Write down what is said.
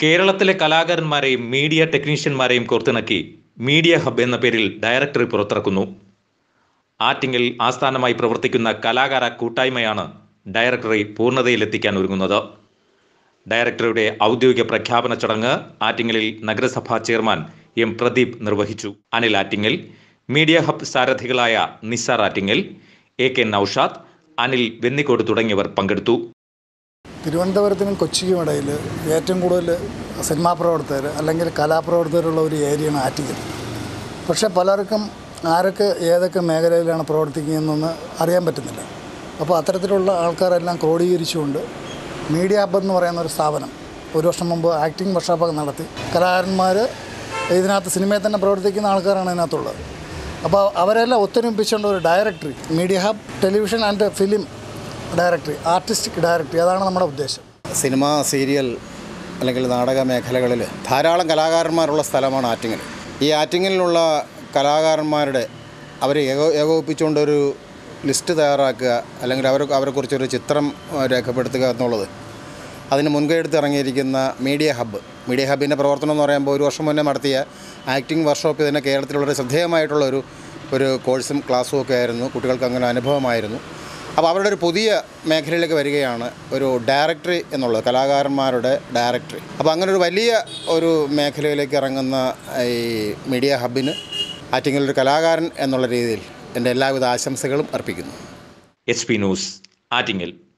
കേരളത്തിലെ കലാകാരന്മാരെയും മീഡിയ ടെക്നീഷ്യന്മാരെയും കോർത്തിണക്കി മീഡിയ ഹബ് എന്ന പേരിൽ ഡയറക്ടറി പുറത്തിറക്കുന്നു ആറ്റിങ്ങിൽ ആസ്ഥാനമായി പ്രവർത്തിക്കുന്ന കലാകാര കൂട്ടായ്മയാണ് ഡയറക്ടറി പൂർണ്ണതയിലെത്തിക്കാൻ ഒരുങ്ങുന്നത് ഡയറക്ടറുടെ ഔദ്യോഗിക പ്രഖ്യാപന ചടങ്ങ് ആറ്റിങ്ങലിൽ നഗരസഭാ ചെയർമാൻ എം പ്രദീപ് നിർവഹിച്ചു അനിൽ ആറ്റിങ്ങൽ മീഡിയ ഹബ് സാരഥികളായ നിസാർ ആറ്റിങ്ങൽ എ കെ നൌഷാദ് അനിൽ വെന്നിക്കോട് തുടങ്ങിയവർ പങ്കെടുത്തു തിരുവനന്തപുരത്തിനും കൊച്ചിക്കും ഇടയിൽ ഏറ്റവും കൂടുതൽ സിനിമാ പ്രവർത്തകർ അല്ലെങ്കിൽ കലാപ്രവർത്തകരുള്ള ഒരു ഏരിയയാണ് ആറ്റിങ്ങൽ പക്ഷേ പലർക്കും ആരൊക്കെ ഏതൊക്കെ മേഖലയിലാണ് പ്രവർത്തിക്കുന്നതെന്ന് അറിയാൻ പറ്റുന്നില്ല അപ്പോൾ അത്തരത്തിലുള്ള ആൾക്കാരെല്ലാം ക്രോഡീകരിച്ചുകൊണ്ട് മീഡിയ ഹബ് എന്ന് പറയുന്ന ഒരു സ്ഥാപനം ഒരു വർഷം മുമ്പ് ആക്ടിംഗ് വർക്ക്ഷോപ്പൊക്കെ നടത്തി കലാകാരന്മാർ ഇതിനകത്ത് സിനിമയിൽ തന്നെ പ്രവർത്തിക്കുന്ന ആൾക്കാരാണ് ഇതിനകത്തുള്ളത് അപ്പോൾ അവരെല്ലാം ഒത്തൊരുമിപ്പിച്ചുകൊണ്ട് ഒരു directory media hub television and film directory artistic directory അതാണ് നമ്മുടെ ഉദ്ദേശം സിനിമ സീരിയൽ അല്ലെങ്കിൽ നാടക മേഖലകളിൽ ധാരാളം കലാകാരന്മാരുള്ള സ്ഥലമാണ് ആറ്റിങ്ങൽ ഈ ആറ്റിങ്ങലിലുള്ള കലാകാരന്മാരുടെ അവരെ ഏകോ ഏകോപിപ്പിച്ചുകൊണ്ടൊരു ലിസ്റ്റ് തയ്യാറാക്കുക അല്ലെങ്കിൽ അവർ അവരെക്കുറിച്ചൊരു ചിത്രം ആ, രേഖപ്പെടുത്തുക എന്നുള്ളത് അതിന് മുൻകൈ എടുത്ത് ഇറങ്ങിയിരിക്കുന്ന മീഡിയ ഹബ്ബ് മീഡിയ ഹബ്ബിൻ്റെ പ്രവർത്തനം എന്ന് പറയുമ്പോൾ ഒരു വർഷം മുന്നേ നടത്തിയ ആക്ടിംഗ് വർക്ക്ഷോപ്പ് ഇതിനെ കേരളത്തിലുള്ള ശ്രദ്ധേയമായിട്ടുള്ള ഒരു ഒരു കോഴ്സും ക്ലാസ്സും ഒക്കെ ആയിരുന്നു കുട്ടികൾക്ക് അങ്ങനെ അനുഭവമായിരുന്നു അപ്പോൾ അവരുടെ ഒരു പുതിയ മേഖലയിലേക്ക് വരികയാണ് ഒരു ഡയറക്ടറി എന്നുള്ളത് കലാകാരന്മാരുടെ ഡയറക്ടറി അപ്പോൾ അങ്ങനെ ഒരു വലിയ ഒരു മേഖലയിലേക്ക് ഇറങ്ങുന്ന ഈ മീഡിയ ഹബിന് ആറ്റിങ്ങലൊരു കലാകാരൻ എന്നുള്ള രീതിയിൽ എൻ്റെ എല്ലാവിധ ആശംസകളും അർപ്പിക്കുന്നു എച്ച് പി ന്യൂസ് ആറ്റിങ്ങൽ